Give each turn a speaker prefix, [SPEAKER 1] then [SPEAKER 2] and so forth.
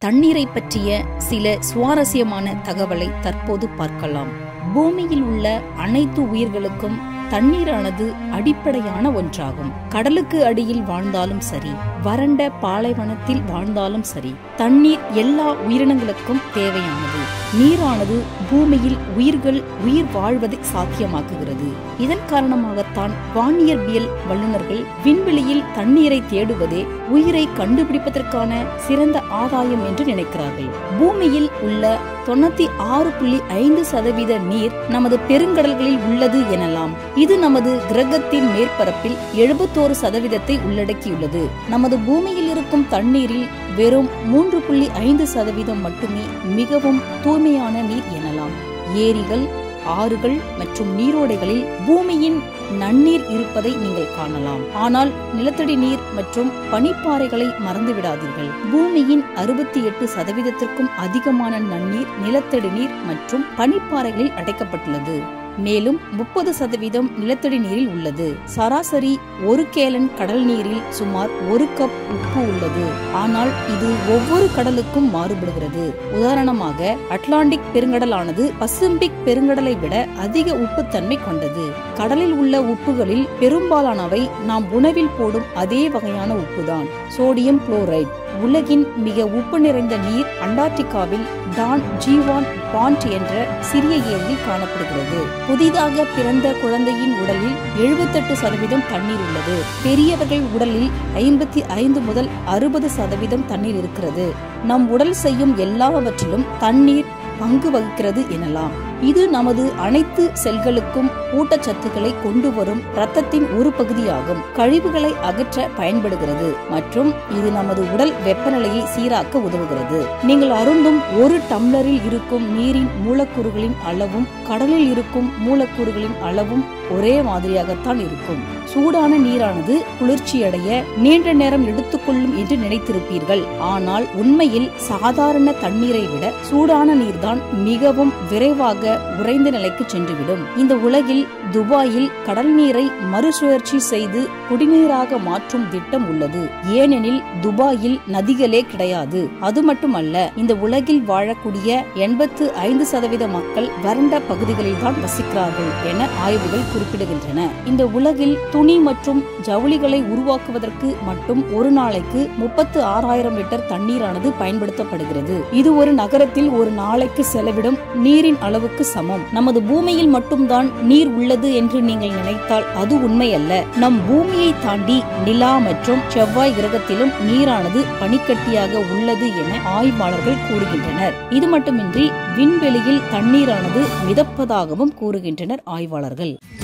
[SPEAKER 1] தண்ணீரை பற்றிய சில சுவாரஸ்யமான தகவலை தற்போது பார்க்கலாம் பூமியில் உள்ள அனைத்து உயிர்களுக்கும் தண்ணீரானது அடிப்படையான ஒன்றாகும் கடலுக்கு அடியில் வாழ்ந்தாலும் சரி வறண்ட பாலைவனத்தில் வாழ்ந்தாலும் சரி தண்ணீர் எல்லா உயிரினங்களுக்கும் தேவையானது நீரானது பூமியில் உயிர்கள் உயிர் வாழ்வதை சாத்தியமாக்குகிறது இதன் காரணமாகத்தான் வானியற்பியல் வல்லுநர்கள் விண்வெளியில் தண்ணீரை தேடுவதே உயிரை கண்டுபிடிப்பதற்கான சிறந்த ஆதாயம் என்று நினைக்கிறார்கள் பூமியில் உள்ள தொண்ணூத்தி ஆறு புள்ளி ஐந்து சதவீத நீர் நமது பெருங்கடல்களில் உள்ளது எனலாம் இது நமது கிரகத்தின் மேற்பரப்பில் எழுபத்தோரு சதவீதத்தை உள்ளடக்கியுள்ளது நமது பூமியில் இருக்கும் தண்ணீரில் வெறும் மூன்று புள்ளி ஐந்து சதவீதம் மட்டுமே மிகவும் தூய்மையான நீர் எனலாம் ஏரிகள் ஆறுகள் மற்றும் நீரோடைகளில் பூமியின் நன்னீர் இருப்பதை நீங்கள் காணலாம் ஆனால் நிலத்தடி நீர் மற்றும் பனிப்பாறைகளை மறந்துவிடாதீர்கள் பூமியின் அறுபத்தி எட்டு சதவீதத்திற்கும் அதிகமான நன்னீர் நிலத்தடி நீர் மற்றும் பனிப்பாறைகளில் அடைக்கப்பட்டுள்ளது மேலும் முப்பது சதவீதம் நிலத்தடி நீரில் உள்ளது சராசரி ஒரு கேலன் கடல் நீரில் சுமார் ஒரு கப் உப்பு உள்ளது ஆனால் இது ஒவ்வொரு கடலுக்கும் மாறுபடுகிறது உதாரணமாக அட்லாண்டிக் பெருங்கடலானது பசிபிக் பெருங்கடலை விட அதிக உப்புத்தன்மை கொண்டது கடலில் உள்ள உப்புகளில் பெரும்பாலானவை நாம் உணவில் போடும் அதே வகையான உப்புதான் சோடியம் குளோரைட் உலகின் மிக உப்பு நிறைந்த நீர் அண்டார்டிகாவில் டான் ஜீவான் பாண்ட் என்ற சிறிய ஏரியில் காணப்படுகிறது புதிதாக பிறந்த குழந்தையின் உடலில் எழுபத்தெட்டு சதவீதம் தண்ணீர் உள்ளது பெரியவர்கள் உடலில் ஐம்பத்தி ஐந்து முதல் அறுபது சதவீதம் தண்ணீர் இருக்கிறது நம் உடல் செய்யும் எல்லாவற்றிலும் தண்ணீர் பங்கு வகிக்கிறது எனலாம் இது நமது அனைத்து செல்களுக்கும் ஊட்டச்சத்துக்களை கொண்டு வரும் ரத்தத்தின் ஒரு பகுதியாகும் கழிவுகளை அகற்ற பயன்படுகிறது மற்றும் இது நமது உடல் வெப்பநிலையை சீராக்க உதவுகிறது நீங்கள் அருந்தும் ஒரு டம்ளரில் இருக்கும் நீரின் மூலக்கூறுகளின் அளவும் கடலில் இருக்கும் மூலக்கூறுகளின் அளவும் ஒரே மாதிரியாகத்தான் இருக்கும் சூடான நீரானது குளிர்ச்சியடைய நீண்ட நேரம் எடுத்துக்கொள்ளும் என்று நினைத்திருப்பீர்கள் ஆனால் உண்மையில் சாதாரண தண்ணீரை விட சூடான நீர்தான் மிகவும் விரைவாக உறைந்த நிலைக்கு சென்றுவிடும் இந்த உலகில் துபாயில் கடல் நீரை மறுசுழற்சி செய்து குடிநீராக மாற்றும் திட்டம் உள்ளது ஏனெனில் துபாயில் நதிகளே கிடையாது அது மட்டுமல்ல இந்த உலகில் வாழக்கூடிய எண்பத்து ஐந்து சதவீத மக்கள் வறண்ட பகுதிகளில் தான் வசிக்கிறார்கள் என ஆய்வுகள் குறிப்பிடுகின்றன இந்த உலகில் துணி மற்றும் ஜவுளிகளை உருவாக்குவதற்கு மட்டும் ஒரு நாளைக்கு முப்பத்து ஆறாயிரம் லிட்டர் தண்ணீரானது பயன்படுத்தப்படுகிறது இது ஒரு நகரத்தில் ஒரு நாளைக்கு செலவிடும் நீரின் அளவுக்கு சமம் நமது பூமியில் மட்டும்தான் நீர் உள்ளது என்று நீங்கள் நினைத்தால் அது உண்மையல்ல நம் பூமியை தாண்டி நிலா மற்றும் செவ்வாய் கிரகத்திலும் நீரானது பனிக்கட்டியாக உள்ளது என ஆய்வாளர்கள் கூறுகின்றனர் இது மட்டுமின்றி விண்வெளியில் தண்ணீரானது மிதப்பதாகவும் கூறுகின்றனர் ஆய்வாளர்கள்